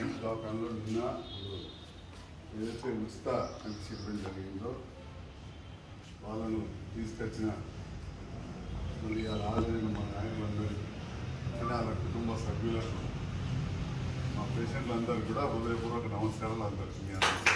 కిమ్స్ దవాఖానలో నిన్న ఏదైతే ఉచిత అని చెప్పడం జరిగిందో వాళ్ళను తీసుకొచ్చిన మళ్ళీ ఆ రాజైన మా నాయకులందరూ అంటే వాళ్ళ కుటుంబ సభ్యులకు మా పేషెంట్లందరూ కూడా హృదయపూర్వక నమస్కారాలు అందరికీ మీ అందరికీ.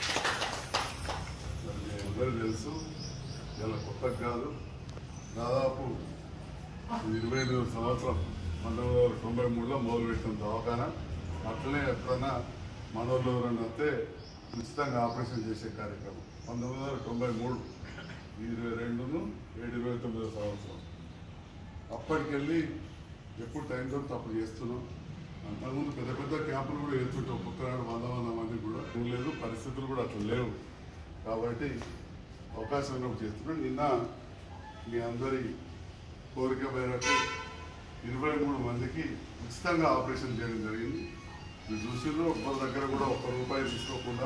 మరి మీ అందరూ తెలుసు ఇలా కొత్త కాదు దాదాపు ఇది ఇరవై ఎనిమిది సంవత్సరం పంతొమ్మిది వందల తొంభై మూడులో మొదలుపెట్టిన దవాఖాన అట్లనే ఎప్పుడన్నా మనోళ్ళు ఎవరన్నా వస్తే ఉచితంగా ఆపరేషన్ చేసే కార్యక్రమం పంతొమ్మిది వందల తొంభై మూడు ఇరవై రెండును ఏడు ఇరవై తొమ్మిదో సంవత్సరం అప్పటికెళ్ళి ఎప్పుడు టైం దొరికితే అప్పుడు చేస్తున్నాం అంతకుముందు పెద్ద పెద్ద క్యాంపులు కూడా వేస్తుంటాం ఒక్కొక్కనాడు వంద వంద మంది కూడా ఏం లేదు పరిస్థితులు కూడా అట్లా లేవు కాబట్టి అవకాశం ఉన్నప్పుడు చేస్తున్నాం నిన్న మీ అందరి కోరిక మేరకు ఇరవై మూడు మందికి ఉచితంగా ఆపరేషన్ చేయడం జరిగింది మీరు చూసిండ్రు ఒక్కరి దగ్గర కూడా ఒక్క రూపాయి తీసుకోకుండా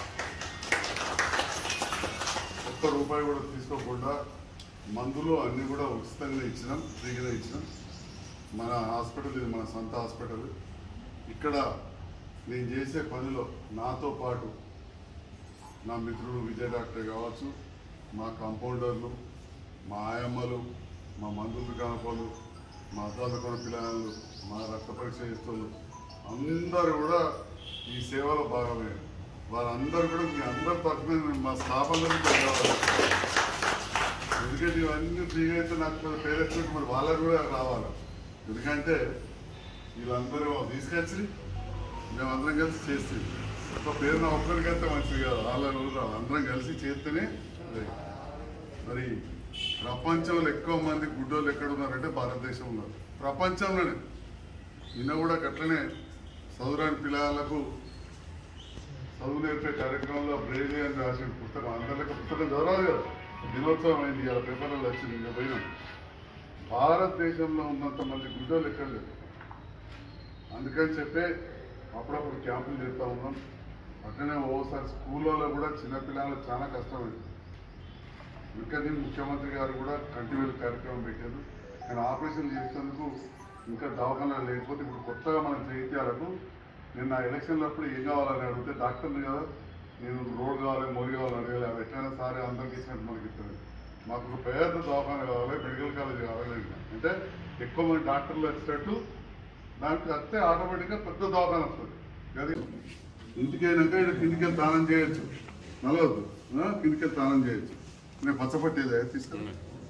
ఒక్క రూపాయి కూడా తీసుకోకుండా మందులు అన్నీ కూడా ఉచితంగా ఇచ్చినాం ఫ్రీగా ఇచ్చినాం మన హాస్పిటల్ ఇది మన సొంత హాస్పిటల్ ఇక్కడ నేను చేసే పనిలో నాతో పాటు నా మిత్రుడు విజయ్ డాక్టర్ కావచ్చు మా కాంపౌండర్లు మా ఆయమ్మలు మా మందుల దుకాణపాలు మా అద్దాల దుకాణ పిల్లలు మా రక్త పరీక్ష చేస్తున్నారు అందరూ కూడా ఈ సేవలో భాగమే వారందరూ కూడా మీ అందరి తరఫున నేను మా స్టాఫ్ అందరికీ ధన్యవాదాలు ఎందుకంటే ఇవన్నీ ఫ్రీగా అయితే నాకు కొంచెం పేరెంట్స్ మరి వాళ్ళకు కూడా రావాలి ఎందుకంటే వీళ్ళందరూ తీసుకొచ్చి మేమందరం కలిసి చేస్తే ఒక పేరు నా ఒక్కరికైతే మంచిది కాదు వాళ్ళ రోజు అందరం కలిసి చేస్తేనే అదే. మరి ప్రపంచంలో ఎక్కువ మంది గుడ్డోళ్ళు ఎక్కడ ఉన్నారంటే భారతదేశం ఉన్నారు ప్రపంచంలోనే నిన్న కూడా అట్లనే చదువురాని పిల్లలకు చదువు నేర్పే కార్యక్రమంలో బ్రేలీ అని రాసిన పుస్తకం అందరికీ పుస్తకం చదవాలి కదా దినోత్సవం అయింది ఇలా పేపర్లో వచ్చింది ఇంకా పోయినాం భారతదేశంలో ఉన్నంత మంది గుడ్డోళ్ళు ఎక్కడ లేరు అందుకని చెప్పే అప్పుడప్పుడు క్యాంపులు చేస్తూ ఉన్నాం అట్లనే ఓసారి స్కూళ్ళలో కూడా చిన్నపిల్లలకు చాలా కష్టమైంది అందుకని ముఖ్యమంత్రి గారు కూడా కంటిన్యూ కార్యక్రమం పెట్టారు కానీ ఆపరేషన్ చేసేందుకు ఇంకా దవాఖాన లేకపోతే ఇప్పుడు కొత్తగా మన జైత్యాలకు నేను నా ఎలక్షన్లో అప్పుడు ఏం కావాలని అడిగితే డాక్టర్ని కదా నేను రోడ్ కావాలి మోరి కావాలని అడగాలి అవి ఎట్లయినా సరే అందరికి ఇచ్చినట్టు మనకి ఇస్తుంది మాకు ఒక పెద్ద దవాఖాన కావాలి మెడికల్ కాలేజ్ కావాలి అని. అంటే ఎక్కువ మంది డాక్టర్లు వచ్చేటట్టు దానికి వస్తే ఆటోమేటిక్గా పెద్ద దవాఖాన వస్తుంది అది ఇంటికి అయినాక ఇక్కడ కిందికి వెళ్ళి దానం చేయొచ్చు నలవద్దు ఆ? కిందికి వెళ్ళి దానం చేయొచ్చు నేను పచ్చపట్టేది తీసుకున్నా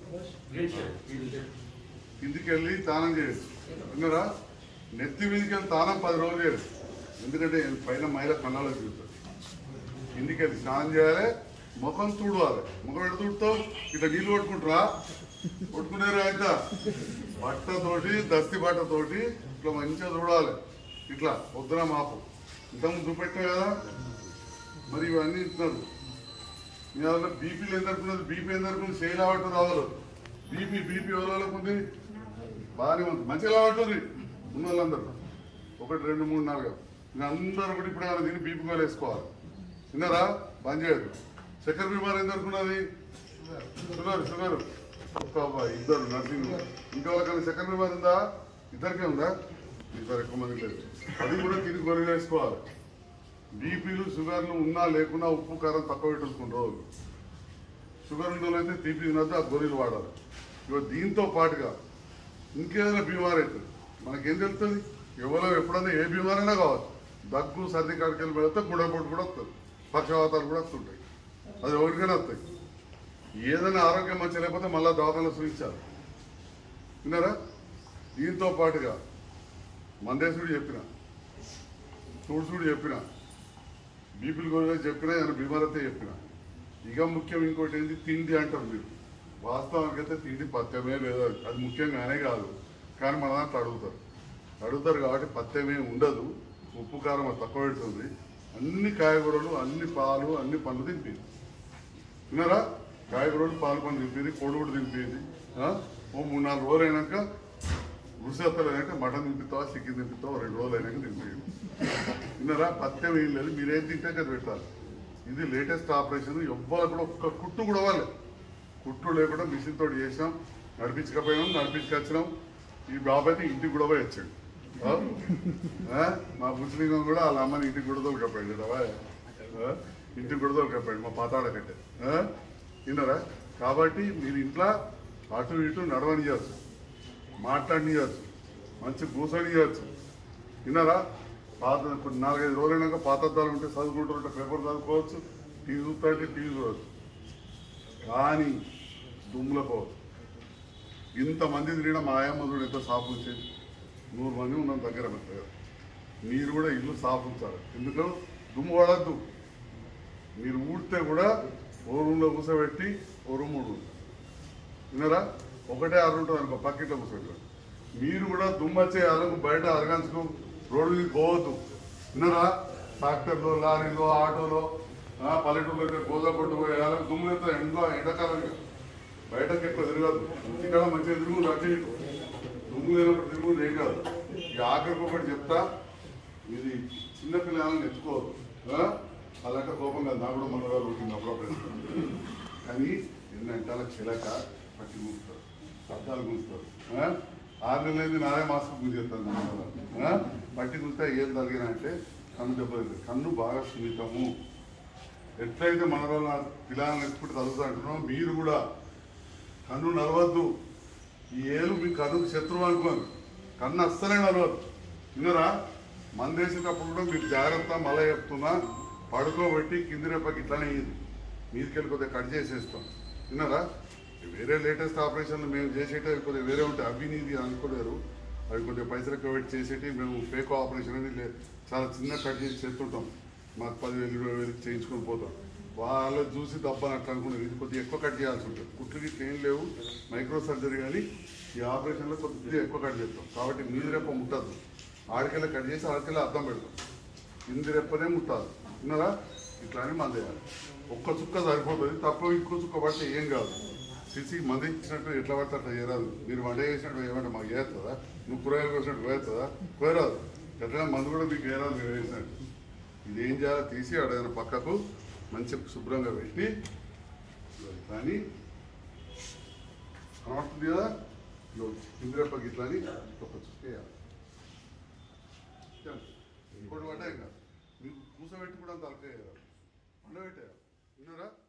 కిందికి వెళ్ళి తానం చేయొచ్చు విన్నారా నెత్తి మీదకి వెళ్ళి తానం పది రోజులు చేయొచ్చు ఎందుకంటే పైన మహిళ కన్నాలో చూస్తారు కిందికి వెళ్ళి స్నానం చేయాలి ముఖం తుడవాలి ముఖం ఎడ తుడుతావు ఇట్లా నీళ్ళు కొట్టుకుంటారా కొట్టుకునేరు అయితే బట్టతోటి దస్తి బట్టతోటి ఇట్లా మంచిగా చూడాలి ఇట్లా పొద్దున మాపు ఇంతకుముందు చూపెట్టా కదా మరి ఇవన్నీ ఇస్తున్నారు మీ దాంట్లో బీపీలు ఎంత అనుకున్నది బీపీ ఎంత అనుకున్నది చేయి లావట్టు రావాలి బీపీ బీపీ ఎవరికి ఉంది బాగానే ఉంది మంచిగా లావట్టుంది ఉన్న వాళ్ళందరూ ఒకటి రెండు మూడు నాలుగు ఇంకా అందరూ కూడా ఇప్పుడు ఏమైనా తిని బీపీ కూడా వేసుకోవాలి విన్నారా బంద్ చేయదు చక్కెర బీమారు ఎంత అనుకున్నది షుగర్ షుగర్ ఒక్క అబ్బాయి ఇద్దరు నర్సింగ్ ఇంకా వాళ్ళకన్నా చక్కెర బీమారు ఉందా ఇద్దరికే ఉందా ఇద్దరు ఎక్కువ మంది లేదు అది కూడా తిని గొర్రెలు వేసుకోవాలి బీపీలు షుగర్లు ఉన్నా లేకున్నా ఉప్పు కారం తక్కువ పెట్టుకుంటారు రోజు షుగర్ ఉన్న వాళ్ళు అయితే తీపి తినద్దు ఆ గొర్రెలు వాడాలి ఇక దీంతో పాటుగా ఇంకేదైనా బీమార్ అవుతుంది మనకేం తెలుస్తుంది ఎవరో ఎప్పుడైనా ఏ బీమారైనా కావచ్చు దగ్గు సర్ది కాడికెళ్ళి పెడితే గుడపొట్టు కూడా వస్తుంది పక్షవాతాలు కూడా వస్తుంటాయి అది ఎవరికైనా వస్తాయి ఏదైనా ఆరోగ్యం మంచి లేకపోతే మళ్ళీ దవాఖాన చూపించాలి విన్నారా దీంతో పాటుగా మందేశుడు చెప్పిన తుడుచుడు చెప్పిన బీపీలు కూడా చెప్పినా ఏమైనా బీమారైతే చెప్పిన ఇక ముఖ్యం ఇంకోటి ఏంటి తిండి అంటారు మీరు వాస్తవానికి అయితే తిండి పథ్యమే లేదు అది. అది ముఖ్యంగానే కాదు కానీ మన దాంట్లో అడుగుతారు అడుగుతారు కాబట్టి పథ్యమే ఉండదు ఉప్పు కారం అది తక్కువ పెడుతుంది అన్ని కాయగూరలు అన్ని పాలు అన్ని పండ్లు తినిపింది విన్నారా కాయగూరలు పాలు పండు తినిపింది కోడి కూడా తినిపింది ఆ? ఓ మూడు నాలుగు రోజులు అయినాక గుడిసెత్తలు అయినాక మటన్ తినిపిస్తావా చికెన్ తినిపిస్తావా రెండు రోజులు అయినాక తినిపించండి విన్నారా పథ్యం ఏం లేదు మీరేం తింటే అది పెట్టాలి ఇది లేటెస్ట్ ఆపరేషన్ ఎవ్వరు కూడా ఒక్క కుట్టు కూడా వాళ్ళే కుట్టు లేకుండా మిషన్ తోటి చేసాం నడిపించకపోయినాం నడిపించుకొచ్చినాం ఈ బాబు అయితే ఇంటికి కూడా పోయి వచ్చాడు ఆ? ఆ? మా ముస్లింగం కూడా వాళ్ళ అమ్మని ఇంటికి కూడా తోలుకపోయాడు కదా ఆ? ఇంటికి కూడా తోలుకపోయాడు మా పాతాడ కట్టే ఆ? విన్నారా కాబట్టి మీరు ఇంట్లో అటు ఇటు నడవనియచ్చు మాట్లాడనియచ్చు మంచి కూసనియచ్చు విన్నారా పాత ఇప్పుడు నాలుగైదు రోజులైనాక పాత అద్దాలు ఉంటే చదువుకుంటూ ఉంటే పేపర్ చదువుకోవచ్చు టీవీ చూస్తా అంటే టీవీ చూడవచ్చు కానీ దుమ్ముల పోవచ్చు ఇంతమంది తిరిగిన మా ఆయమ్మ చూడు ఎంత సాఫ్ ఉంచేది నూరు మంది ఉన్నాం దగ్గర మెత్తగా మీరు కూడా ఇల్లు సాఫ్ ఉంచాలి ఎందుకు దుమ్ము పడద్దు మీరు ఊడితే కూడా ఓ రూమ్లో కూర్చోబెట్టి ఓ రూమ్ ఊడు విన్నారా ఒకటే అరు ఉంటుంది అనుకో పక్కింట్లో కూర్చోబెట్టారు మీరు కూడా దుమ్ము వచ్చే అరకు బయట అరగంచుకు రోడ్డు మీద పోవద్దు విన్నారా ట్రాక్టర్లో లారీలో ఆటోలో ఆ, పల్లెటూరులో గోదా కొట్టు పోయే అరకు దుమ్ము ఎంత ఎండలో ఎండాకాలం ఇక. బయటకు ఎక్కువ తిరగదు ఇంటికాడ మంచిగా తిరుగు అటు ఇటు దుమ్ము లేనప్పుడు తిరుగు ఏం కాదు ఇక ఆఖరికి ఒకటి చెప్తా ఇది చిన్న పిల్లలను ఎత్తుకోవద్దు ఆ? అలాంటి కోపం కాదు నాకు కూడా మన వాళ్ళు ఉంటుంది అప్పుడప్పుడు కానీ ఏంటంటే అలా చిలక పట్టి గుంచుతారు అద్దాలు గుంచుతారు ఆ? ఆరు నెలలైంది నాదే మాస్క్ గుంజేస్తాను మన వాళ్ళు. ఆ? పట్టి గుంజితే ఏం తగినా అంటే కన్ను దెబ్బ తగిలింది. కన్ను బాగా సున్నితము ఎట్లయితే మన వాళ్ళ పిల్లలను ఎత్తుకుంటే చదువుతా అంటున్నాం మీరు కూడా కన్ను నలవద్దు ఈ ఏలు మీ కన్నుకు శత్రువు అనుకోను కన్ను అస్సలే నలవద్దు విన్నరా మందేసేటప్పుడు కూడా మీరు జాగ్రత్త మళ్ళీ చెప్తున్నా పడుకోబెట్టి కింది రేపకి ఇట్లానే అయ్యింది మీదికెళ్ళి కొద్దిగా కట్ చేసేస్తాం విన్నారా వేరే లేటెస్ట్ ఆపరేషన్లు మేము చేసేటివి కొద్దిగా వేరే ఉంటాయి అవి నీది అనుకోలేరు అవి కొద్దిగా పైసలు కవెట్ చేసేటి మేము ఫేక్ ఆపరేషన్ అని లే- చాలా చిన్న కట్ చేసి చేస్తుంటాం మాకు పదివేలు ఇరవై వేలు చేయించుకొని పోతాం వాళ్ళు చూసి దబ్బని అట్లా అనుకున్నారు ఇది కొద్దిగా ఎక్కువ కట్ చేయాల్సి ఉంటుంది కుట్లకి ఏం లేవు మైక్రో సర్జరీ కానీ ఈ ఆపరేషన్లో కొద్దిగా ఎక్కువ కట్ చేస్తాం కాబట్టి మీది రెప్ప ముట్టద్దు ఆడికెళ్ళి కట్ చేసి ఆడికెళ్ళి అర్థం పెడతాం ఇంది రెప్పనే ముట్టాలి విన్నారా ఇట్లా అని మంది వేయాలి ఒక్క చుక్క సరిపోతుంది తప్ప ఇంకో చుక్క పడితే ఏం కాదు సిసి మంది ఇచ్చినట్టు ఎట్లా పడితే అట్లా చేయరాదు మీరు వంట చేసినట్టు ఏమంటే మాకు చేస్తుందా నువ్వు కూరగాయలు కోసినట్టు కోయస్తుందా కోయరాదు ఎట్లయినా మందు కూడా మీకు వేయరాదు మీరు వేసినట్టు ఇది ఏం చేయాలో తీసి అడగన పక్కకు మంచి శుభ్రంగా పెట్టి కానీ కనబడుతుంది కదా ఇదిగో ఇందిరప్పకి ఇట్లా అని ఒక చుక్క వేయాలి ఇంకోటి పడ్డా ఇంకా మీకు కూసబెట్టి కూడా అంత అలకేయాలి పండబెట్టేయాలి విన్నారా